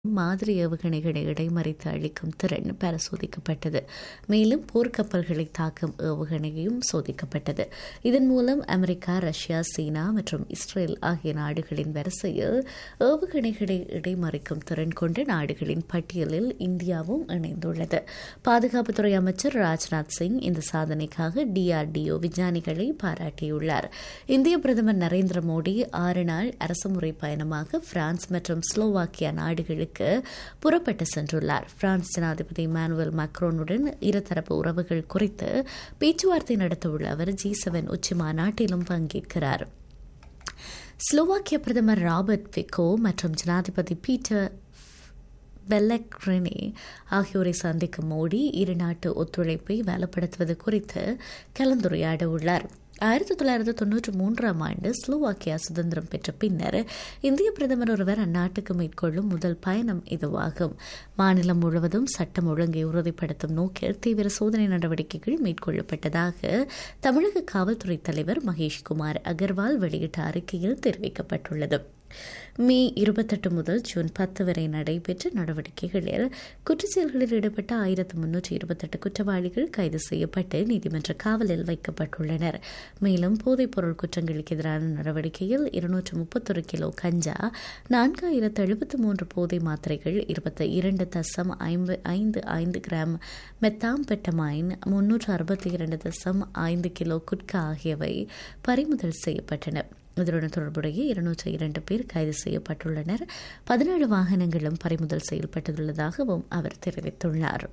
மாதிரி ஏவுகணைகளை இடைமறித்து அழிக்கும் திறன் பரிசோதிக்கப்பட்டது மேலும் போர்க்கப்பல்களை தாக்கும் ஏவுகணையும் சோதிக்கப்பட்டது இதன் மூலம் அமெரிக்கா ரஷ்யா சீனா மற்றும் இஸ்ரேல் ஆகிய நாடுகளின் வரிசையில் ஏவுகணைகளை இடைமறிக்கும் திறன் கொண்ட நாடுகளின் பட்டியலில் இந்தியாவும் இணைந்துள்ளது பாதுகாப்புத்துறை அமைச்சர் ராஜ்நாத் சிங் இந்த சாதனைக்காக டிஆர்டிஓ விஞ்ஞானிகளை பாராட்டியுள்ளார் இந்திய பிரதமர் நரேந்திர மோடி ஆறு நாள் அரசுமுறை பயணமாக பிரான்ஸ் மற்றும் ஸ்லோவாக்கியா நாடுகளுக்கு புறப்பட்டு சென்றுள்ளார் பிரான்ஸ் ஜனாதிபதி இமானுவேல் மேக்ரோனுடன் இருதரப்பு உறவுகள் குறித்து பேச்சுவார்த்தை நடத்தவுள்ள அவர் ஜி செவன் உச்சி மாநாட்டிலும் பங்கேற்கிறார் ஸ்லோவாக்கிய பிரதமர் ராபர்ட் பிகோ மற்றும் ஜனாதிபதி பீட்டர் பெல்லக்ரினி ஆகியோரை சந்திக்கும் மோடி இரு நாட்டு ஒத்துழைப்பை வலுப்படுத்துவது குறித்து கலந்துரையாட உள்ளார் ஆயிரத்தி தொள்ளாயிரத்தி தொன்னூற்றி மூன்றாம் ஆண்டு ஸ்லோவாக்கியா சுதந்திரம் பெற்ற பின்னர் இந்திய பிரதமர் ஒருவர் அந்நாட்டுக்கு மேற்கொள்ளும் முதல் பயணம் இதுவாகும் மாநிலம் முழுவதும் சட்டம் ஒழுங்கை உறுதிப்படுத்தும் நோக்கில் தீவிர சோதனை நடவடிக்கைகள் மேற்கொள்ளப்பட்டதாக தமிழக காவல்துறை தலைவர் மகேஷ்குமார் அகர்வால் வெளியிட்ட அறிக்கையில் தெரிவிக்கப்பட்டுள்ளது மே இருபத்தெட்டு முதல் ஜூன் பத்து வரை நடைபெற்ற நடவடிக்கைகளில் குற்றச்செயல்களில் ஈடுபட்ட ஆயிரத்து முன்னூற்றி இருபத்தெட்டு குற்றவாளிகள் கைது செய்யப்பட்டு நீதிமன்ற காவலில் வைக்கப்பட்டுள்ளனர் மேலும் போதைப்பொருள் குற்றங்களுக்கு எதிரான நடவடிக்கையில் இருநூற்று முப்பத்தொரு கிலோ கஞ்சா நான்காயிரத்து எழுபத்து மூன்று போதை மாத்திரைகள் இருபத்தி இரண்டு தசம் ஐம்பது ஐந்து ஐந்து கிராம் மெத்தாம்பெட்டமைன் முன்னூற்று அறுபத்தி இரண்டு தசம் ஐந்து கிலோ குட்கா ஆகியவை பறிமுதல் செய்யப்பட்டன இதனுடன் தொடர்புடைய இருநூற்றி இரண்டு பேர் கைது செய்யப்பட்டுள்ளனர் பதினேழு வாகனங்களும் பறிமுதல் செய்யப்பட்டுள்ளதாகவும் அவர் தெரிவித்துள்ளார்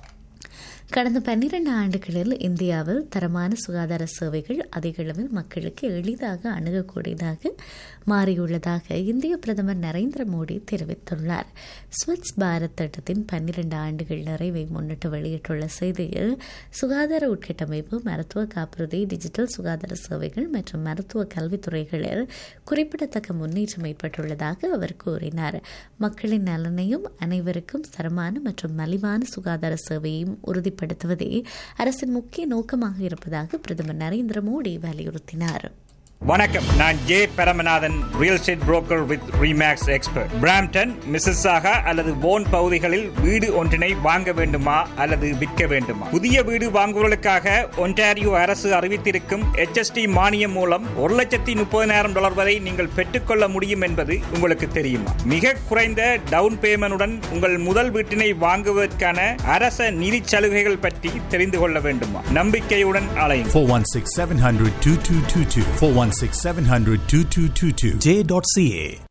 கடந்த பன்னிரண்டு ஆண்டுகளில் இந்தியாவில் தரமான சுகாதார சேவைகள் அதிக அளவில் மக்களுக்கு எளிதாக அணுகக்கூடியதாக மாறியுள்ளதாக இந்திய பிரதமர் நரேந்திர மோடி தெரிவித்துள்ளார் ஸ்வச் பாரத் திட்டத்தின் பன்னிரண்டு ஆண்டுகள் நிறைவை முன்னிட்டு வெளியிட்டுள்ள செய்தியில் சுகாதார உட்கட்டமைப்பு மருத்துவ காப்புறுதி டிஜிட்டல் சுகாதார சேவைகள் மற்றும் மருத்துவ கல்வித்துறைகளில் குறிப்பிடத்தக்க முன்னேற்றம் ஏற்பட்டுள்ளதாக அவர் கூறினார் மக்களின் நலனையும் அனைவருக்கும் தரமான மற்றும் மலிவான சுகாதார சேவையையும் உறுதிப்படுத்துவதே அரசின் முக்கிய நோக்கமாக இருப்பதாக பிரதமர் நரேந்திர மோடி வலியுறுத்தினார் வணக்கம் நான் J Paramanathan real estate broker with Remax expert Brampton Mississauga அல்லது போன் பகுதிகளில் வீடு ஒன்றினை வாங்க வேண்டுமா அல்லது விற்க வேண்டுமா புதிய வீடு வாங்குவதற்காக ஒன்டாரியோ அரசு அறிவித்திருக்கும் HST மானியம் மூலம் ஒரு லட்சத்தி முப்பதினாயிரம் டாலர் வரை நீங்கள் பெற்றுக்கொள்ள முடியும் என்பது உங்களுக்கு தெரியுமா மிக குறைந்த டவுன் பேமெண்டுடன் உங்கள் முதல் வீட்டினை வாங்குவதற்கான அரச நிதி சலுகைகள் பற்றி தெரிந்து கொள்ள வேண்டுமா நம்பிக்கையுடன் அலையும் 416 700 2222. 416 700 2222. J.ca.